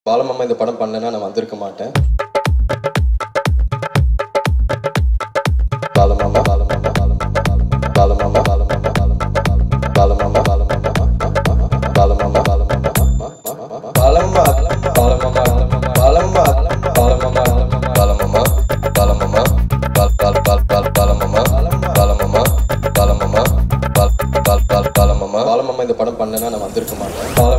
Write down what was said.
பாலமாமா இந்த படம் பண்ணலன்னா நான் வந்திருக்க மாட்டேன் பாலமாமா பாலமாமா பாலமாமா பாலமாமா பாலமாமா பாலமாமா பாலமாமா பாலமாமா பாலமாமா பாலமாமா பாலமாமா பாலமாமா பாலமாமா பாலமாமா பாலமாமா பாலமாமா பால் பால் பால் பால் பாலமாமா பாலமாமா பாலமாமா பால் பால் பால் பாலமாமா பாலமாமா இந்த படம் பண்ணலன்னா நான் வந்திருக்க மாட்டேன் பாலமாமா